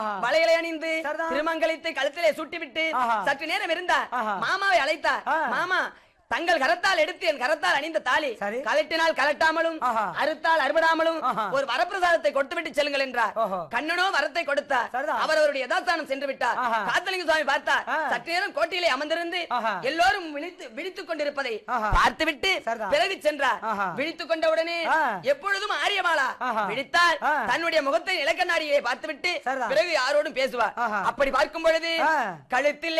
வளையலை அணிந்து சரிதான். திருமங்கலத்தை கழுத்திலே சுட்டிவிட்டு ஆஹா. சற்று நேரம் இருந்தார் ஆஹா. மாமாவை அழைத்தார் ஆ. மாமா தங்கள் கரத்தால் எடுத்து என் கரத்தால் அணிந்த தாலி சரி. கலட்டினால் கலட்டாமலும் ஆஹா. அறுத்தால் அறுபடாமலும் ஆஹா. ஒரு வரப்பிரசாதத்தை கொடுத்துவிட்டு செல்லுங்கள் என்றார் ஓஹோ. கண்ணனோ வரத்தை கொடுத்தார் சரிதான். அவர் அவருடைய யதாஸ்தானம் சென்று விட்டார் ஆஹா. காத்தலிங்க சுவாமி பார்த்தார் ஆ. சற்று நேரம் கோட்டையிலே அமர்ந்திருந்து ஆஹா. எல்லோரும் விழித்து விழித்துக் கொண்டிருப்பதை ஆஹா. பார்த்துவிட்டு சரிதான். பிறகு சென்றார் ஆஹா. விழித்துக் கொண்டவுடனே ஆ. எப்பொழுதும் ஆரியமாலா ஆஹா. விழித்தார் ஆ. தன்னுடைய முகத்தை இலக்கண்ணாடியை பார்த்துவிட்டு சரிதான். பிறகு யாரோடும் பேசுவார் ஆஹா. அப்படி பார்க்கும் பொழுது ஆ. கழுத்தில்